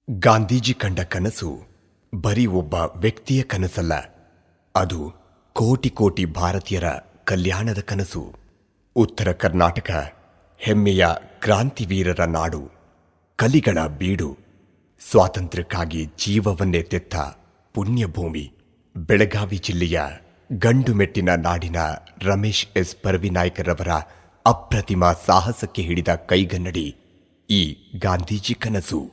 ಗಾಂಧೀಜಿ ಕಂಡ ಕನಸು ಬರೀ ಒಬ್ಬ ವ್ಯಕ್ತಿಯ ಕನಸಲ್ಲ ಅದು ಕೋಟಿ ಕೋಟಿ ಭಾರತೀಯರ ಕಲ್ಯಾಣದ ಕನಸು ಉತ್ತರ ಕರ್ನಾಟಕ ಹೆಮ್ಮೆಯ ಕ್ರಾಂತಿವೀರರ ನಾಡು ಕಲಿಗಳ ಬೀಡು ಸ್ವಾತಂತ್ರ್ಯಕ್ಕಾಗಿ ಜೀವವನ್ನೇ ತೆತ್ತ ಪುಣ್ಯಭೂಮಿ ಬೆಳಗಾವಿ ಜಿಲ್ಲೆಯ ಗಂಡು ಮೆಟ್ಟಿನ ನಾಡಿನ ರಮೇಶ್ ಎಸ್ ಪರವಿನಾಯ್ಕರವರ ಅಪ್ರತಿಮ ಸಾಹಸಕ್ಕೆ ಹಿಡಿದ ಕೈಗನ್ನಡಿ ಈ ಗಾಂಧೀಜಿ ಕನಸು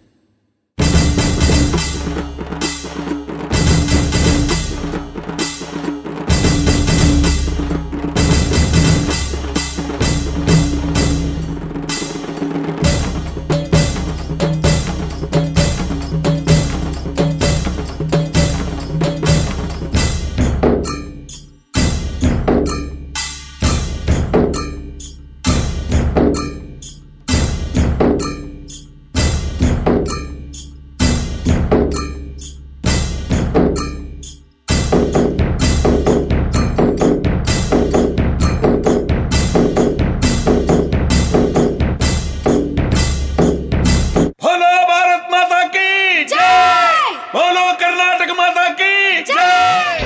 बोलो भारत माता की जय बोलो कर्नाटक माता की जय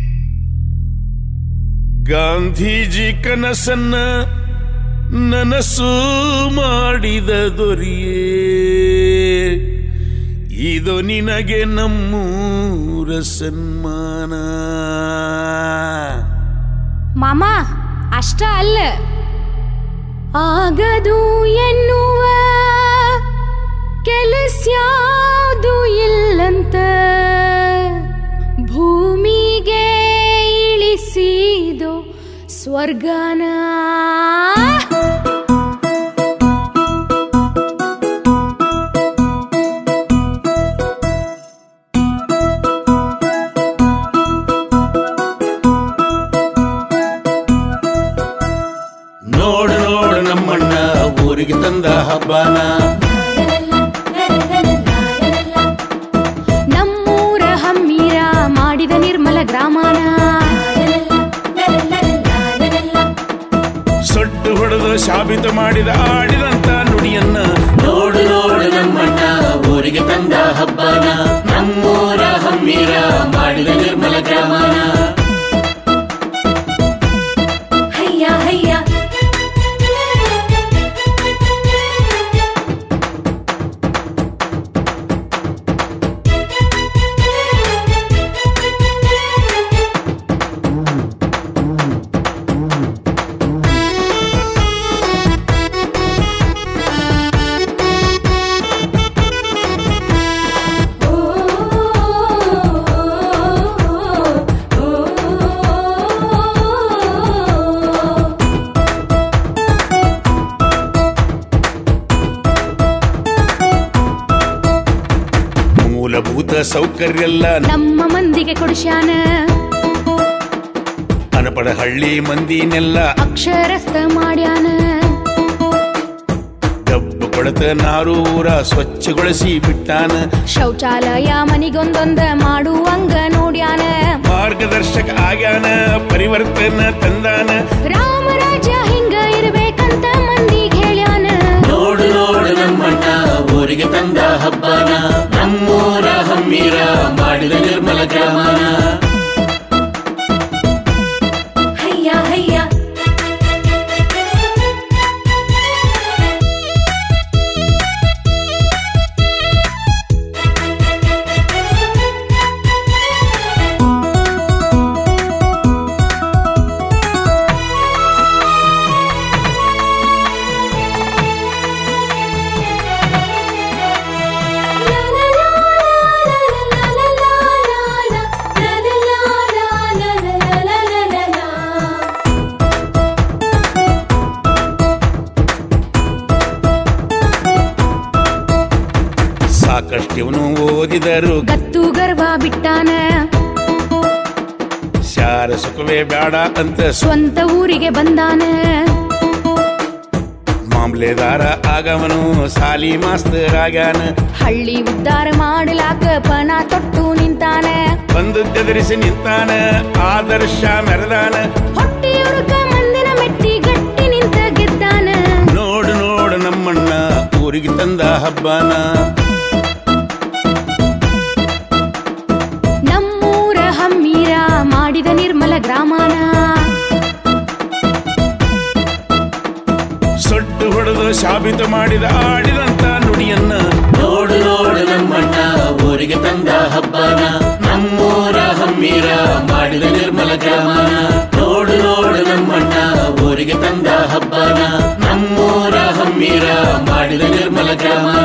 ಗಾಂಧೀಜಿ ಕನಸನ್ನ ನನಸು ಮಾಡಿದ ದೊರೆಯೇ ಇದು ನಿನಗೆ ನಮ್ಮೂರ ಸನ್ಮಾನ ಮಾಮ ಅಷ್ಟ ಅಲ್ಲ ಆಗದು ಎನ್ನುವ ಕೆಲಸ್ಯಾವುದು ಇಲ್ಲಂತ ಭೂಮಿಗೆ ಇಳಿಸಿದು ಸ್ವರ್ಗನ ನೋಡು ನೋಡು ನಮ್ಮಣ್ಣ ಊರಿಗೆ ತಂದ ಹಬ್ಬನ ನಮ್ಮೂರ ಹಮ್ಮೀರ ಮಾಡಿದ ನಿರ್ಮಲ ಗ್ರಾಮನ ಸೊಡ್ಡು ಹೊಡೆದು ಸಾಬೀತು ಮಾಡಿದ ಆಡಿದಂತ ನುಡಿಯನ್ನ ನೋಡು ನೋಡು ನಮ್ಮಣ್ಣ ಊರಿಗೆ ತಂದ ಹಬ್ಬನ ನಮ್ಮೂರ ಹಮ್ಮೀರ ಮಾಡಿದ ನಿರ್ಮಲ ಗ್ರಾಮನ ಹಯ್ಯ ಹಯ್ಯ ಮೂಲಭೂತ ಸೌಕರ್ಯ ಎಲ್ಲ ನಮ್ಮ ಮಂದಿಗೆ ಕೊಡಿಸ್ಯಾನ ಅನಪಡ ಹಳ್ಳಿ ಮಂದಿನೆಲ್ಲ ಅಕ್ಷರಸ್ಥ ಮಾಡ್ಯಾನ ಡಬ್ಬು ಕೊಳತ ನಾರೂರ ಸ್ವಚ್ಛಗೊಳಿಸಿ ಬಿಟ್ಟಾನ ಶೌಚಾಲಯ ಮನಿಗೊಂದೊಂದ ಮಾಡುವಂಗ ನೋಡ್ಯಾನ ಮಾರ್ಗದರ್ಶಕ ಆಗ್ಯಾನ ಪರಿವರ್ತನ ತಂದಾನ ರಾಮರಾಜ ಹಿಂಗ ಇರ್ಬೇಕಂತ ಮಂದಿಗೆ ಹೇಳ್ಯಾನ ನೋಡು ನೋಡು ನಮ್ಮಣ್ಣ ಊರಿಗೆ ತಂದ ಹಬ್ಬನ ನಮ್ಮೂರ ಹಮ್ಮೀರ ಮಾಡಿದ ನಿರ್ಮಲ ಗ್ರಾಮನ ಹಯ್ಯ ಹಯ್ಯ ಸಾಕಷ್ಟು ಇವನು ಓದಿದರು ಗತ್ತು ಗರ್ವ ಬಿಟ್ಟಾನ ಶಾರ ಸುಖವೇ ಬೇಡ ಅಂತ ಸ್ವಂತ ಊರಿಗೆ ಬಂದಾನ ಮಾಮ್ಲೆದಾರ ಆಗವನು ಸಾಲಿ ಮಾಸ್ತರ್ ಆಗ್ಯಾನ ಹಳ್ಳಿ ಉದ್ಧಾರ ಮಾಡಲಾಕ ಪಣ ತೊಟ್ಟು ನಿಂತಾನ ಬಂದು ತೆದರಿಸಿ ನಿಂತಾನ ಆದರ್ಶ ಮೆರೆದಾನ ಹೊಟ್ಟೆಯೊಳಗ ಮಂದಿನ ಮೆಟ್ಟಿ ಗಟ್ಟಿ ನಿಂತ ಗೆದ್ದಾನ ನೋಡು ನೋಡು ನಮ್ಮಣ್ಣ ಊರಿಗೆ ತಂದ ಹಬ್ಬನ ಮಾಡಿದ ನಿರ್ಮಲ ಗ್ರಾಮನ ಸೊಟ್ಟು ಹೊಡೆದು ಸಾಬೀತು ಮಾಡಿದ ಆಡಿದಂತ ನುಡಿಯನ್ನ ನೋಡು ನೋಡು ನಮ್ಮಣ್ಣ ಊರಿಗೆ ತಂದ ಹಬ್ಬನ ನಮ್ಮೂರ ಹಮ್ಮೀರ ಮಾಡಿದ ನಿರ್ಮಲ ಗ್ರಾಮನ ನೋಡು ನೋಡು ನಮ್ಮಣ್ಣ ಊರಿಗೆ ತಂದ ಹಬ್ಬನ ನಮ್ಮೂರ ಹಮ್ಮೀರ ಮಾಡಿದ ನಿರ್ಮಲ ಗ್ರಾಮ